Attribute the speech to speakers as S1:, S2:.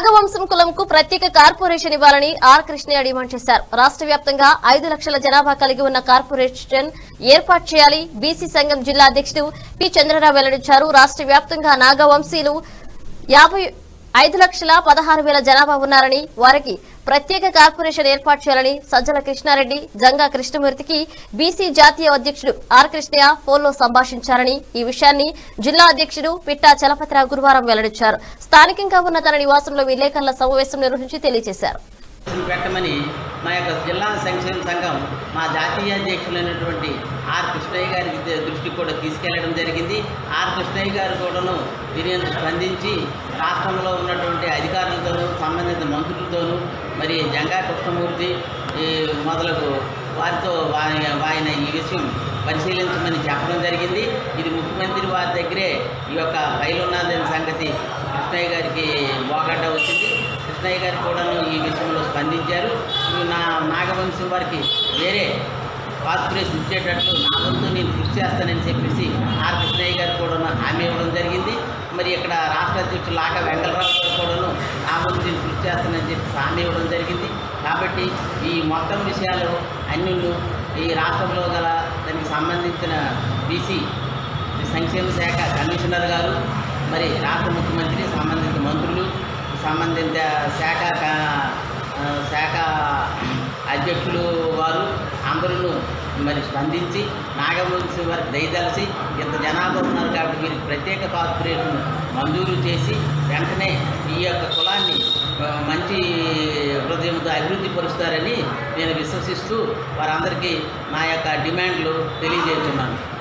S1: నాగవంశం కులంకు ప్రత్యేక కార్పొరేషన్ ఇవ్వాలని are Krishnaiah demand చేశారు రాష్ట్ర వ్యాప్తంగా ఐదు లక్షల జనాభా కలిగి ఉన్న కార్పొరేషన్ ఏర్పాటు చేయాలి బీసీ సంఘం జిల్లా అధ్యక్షుడు పి చంద్రరావు వెల్లడించారు రాష్ట్ర వ్యాప్తంగా నాగవంశీలు యాభై ఐదు లక్షల పదహారు వేల జనాభా ఉన్నారని వారికి ప్రత్యేక కార్పొరేషన్ ఏర్పాటు చేయాలని సజ్జల కృష్ణారెడ్డి జంగా కృష్ణమూర్తికి బీసీ జాతీయ అధ్యక్షుడు ఆర్ కృష్ణయ్య ఫోన్లో సంభాషించారని ఈ విషయాన్ని జిల్లా అధ్యక్షుడు పిట్టా చలపతిరావు గురువారం వెల్లడించారు స్థానికంగా ఉన్న తన నివాసంలో విలేకరుల సమావేశం నిర్వహించి తెలియజేశారు
S2: పెట్టమని మా యొక్క జిల్లా సంక్షేమ సంఘం మా జాతీయ అధ్యక్షులైనటువంటి ఆర్ కృష్ణయ్య గారి ద- దృష్టికి కూడా తీసుకెళ్లడం జరిగింది ఆర్ కృష్ణయ్య గారు కూడాను దీని మీద స్పందించి రాష్ట్రంలో ఉన్నటువంటి అధికారులతోనూ సంబంధిత మంత్రులతోనూ మరి జంగా కృష్ణమూర్తి ఈ మొదలగు వారితో వా- ఆయన ఈ విషయం పరిశీలించమని చెప్పడం జరిగింది ఇది ముఖ్యమంత్రి వారి దగ్గరే ఈ యొక్క ఫైల్ ఉన్నదని సంగతి కృష్ణయ్య గారికి బోగడ్డ వచ్చింది కృష్ణయ్య గారు కూడాను ఈ విషయంలో స్పందించారు ఈ నా నాగవంశం వారికి వేరే కార్పొరేషన్ ఇచ్చేటట్లు నా వంతు నేను కృషి చేస్తానని చెప్పేసి ఆర్ కృష్ణయ్య గారు కూడాను హామీ ఇవ్వడం జరిగింది మరి ఇక్కడ రాష్ట్ర అధ్యక్షులు లాగా వెంకటరావు గారు కూడాను నా వంతు నేను కృషి చేస్తానని చెప్పి హామీ ఇవ్వడం జరిగింది కాబట్టి ఈ మొత్తం విషయాలు అన్ని ఈ రాష్ట్రంలో గల దానికి సంబంధించిన బీసీ సంక్షేమ శాఖ కమిషనర్ గారు మరి రాష్ట్ర ముఖ్యమంత్రి సంబంధిత మంత్రులు సంబంధిత శాఖ క- ఆ, శాఖ అధ్యక్షులు వారు అందరూ మరి స్పందించి నాగవంశి వారికి దయదలిచి ఇంత జనాభా ఉన్నారు కాబట్టి వీరికి ప్రత్యేక కార్పొరేషన్ మంజూరు చేసి వెంటనే ఈ యొక్క కులాన్ని ఆ, మంచి హృదయంతో అభివృద్ధి పరుస్తారని నేను విశ్వసిస్తూ వారందరికీ నా యొక్క డిమాండ్లు తెలియజేస్తున్నాను